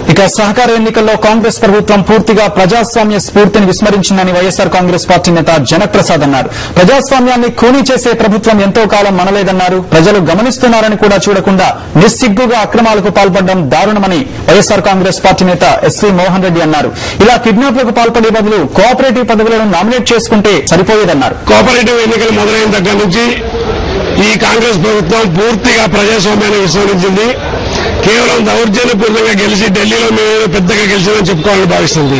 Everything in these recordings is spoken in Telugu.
ఇక సహకార ఎన్నికల్లో కాంగ్రెస్ ప్రభుత్వం పూర్తిగా ప్రజాస్వామ్య స్ఫూర్తిని విస్మరించిందని వైఎస్సార్ కాంగ్రెస్ పార్టీ నేత జనప్రసాద్ అన్నారు ప్రజాస్వామ్యాన్ని ఖూనీ చేసే ప్రభుత్వం ఎంతో కాలం మనలేదన్నారు ప్రజలు గమనిస్తున్నారని కూడా చూడకుండా నిస్సిగ్గుగా అక్రమాలకు పాల్పడడం దారుణమని వైఎస్సార్ కాంగ్రెస్ పార్టీ నేత ఎస్వీ మోహన్ రెడ్డి అన్నారు ఇలా కిడ్నాప్లకు పాల్పడే బదులు కోఆపరేటివ్ పదవులను నామినేట్ చేసుకుంటే సరిపోయేదన్నారు కోఆపరేటివ్ ఎన్నికలు మొదలైన దగ్గర నుంచి ఈ కాంగ్రెస్ ప్రభుత్వం పూర్తిగా ప్రజాస్వామ్యాన్ని విస్మరించింది కేవలం దౌర్జన్యపూర్వకంగా గెలిచి ఢిల్లీలో మేము పెద్దగా గెలిచిందని చెప్పుకోవాలని భావిస్తుంది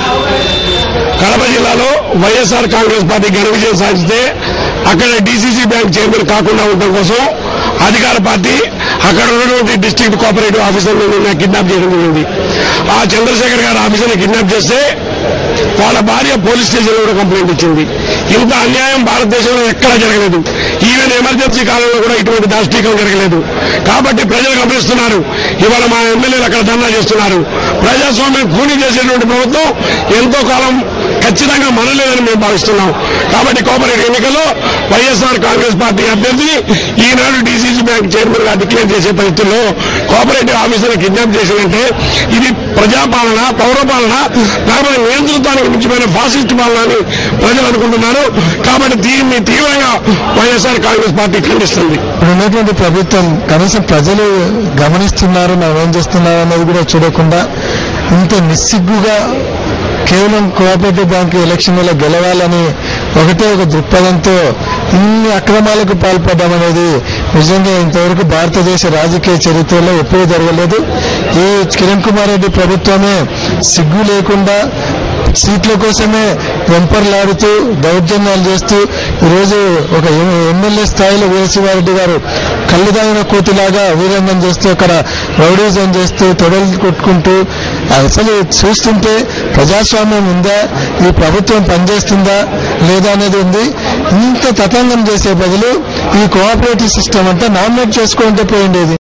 కడప జిల్లాలో వైఎస్ఆర్ కాంగ్రెస్ పార్టీ ఘన విజయం సాధిస్తే అక్కడ డీసీసీ బ్యాంక్ చైర్మన్ కాకుండా ఉండడం కోసం అధికార పార్టీ అక్కడ ఉన్నటువంటి డిస్ట్రిక్ట్ కోఆపరేటివ్ ఆఫీసర్లను కిడ్నాప్ చేయడం జరిగింది ఆ చంద్రశేఖర్ గారు ఆఫీసర్ని కిడ్నాప్ చేస్తే వాళ్ళ భార్య పోలీస్ స్టేషన్లో కూడా కంప్లైంట్ ఇచ్చింది ఇంత అన్యాయం భారతదేశంలో ఎక్కడా జరగలేదు ఈవెన్ ఎమర్జెన్సీ కాలంలో కూడా ఇటువంటి దాష్టీకం జరగలేదు కాబట్టి ప్రజలు గమనిస్తున్నారు ఇవాళ మా ఎమ్మెల్యేలు అక్కడ ధర్నా చేస్తున్నారు ప్రజాస్వామ్యం కూని చేసేటువంటి ప్రభుత్వం ఎంతో కాలం ఖచ్చితంగా మనలేదని మేము భావిస్తున్నాం కాబట్టి కోఆపరేటివ్ ఎన్నికల్లో వైఎస్ఆర్ కాంగ్రెస్ పార్టీ అభ్యర్థిని ఈనాడు డీసీసీ బ్యాంక్ చైర్మన్ గా డిక్లేర్ చేసే పరిస్థితుల్లో కోఆపరేటివ్ ఆఫీసర్ కిడ్నాప్ చేసినంటే ఇది ప్రజాపాలన పౌరపాలన లేకపోతే నియంత్రితానికి మించిపోయిన ఫాసిస్ట్ పాలన అని ప్రజలు అనుకుంటున్నారు కాబట్టి దీన్ని తీవ్రంగా వైఎస్ఆర్ కాంగ్రెస్ పార్టీ ఖండిస్తుంది ఇప్పుడు ఉన్నటువంటి ప్రభుత్వం కనీసం ప్రజలు గమనిస్తున్నారు మనం ఏం చేస్తున్నారు అనేది కూడా చూడకుండా ఇంత నిస్సిగ్గుగా కేవలం కోఆపరేటివ్ బ్యాంక్ ఎలక్షన్లలో గెలవాలని ఒకటే ఒక దృక్పథంతో ఇన్ని అక్రమాలకు పాల్పడడం అనేది నిజంగా ఇంతవరకు భారతదేశ రాజకీయ చరిత్రలో ఎప్పుడూ జరగలేదు ఈ కిరణ్ కుమార్ రెడ్డి ప్రభుత్వమే సిగ్గు లేకుండా సీట్ల కోసమే వెంపర్లాడుతూ దౌర్జన్యాలు చేస్తూ ఈరోజు ఒక ఎమ్మెల్యే స్థాయిలో వీరశివారెడ్డి గారు కళ్ళు దాగిన కోతిలాగా వీరంగం చేస్తూ అక్కడ రౌడీజం చేస్తూ తొడలు కొట్టుకుంటూ అసలు చూస్తుంటే ప్రజాస్వామ్యం ఉందా ఈ ప్రభుత్వం పనిచేస్తుందా లేదా అనేది ఉంది ఇంత తతంగం చేసే బదులు ఈ కోఆపరేటివ్ సిస్టమ్ అంతా నామినేట్ చేసుకుంటే పోయిండేది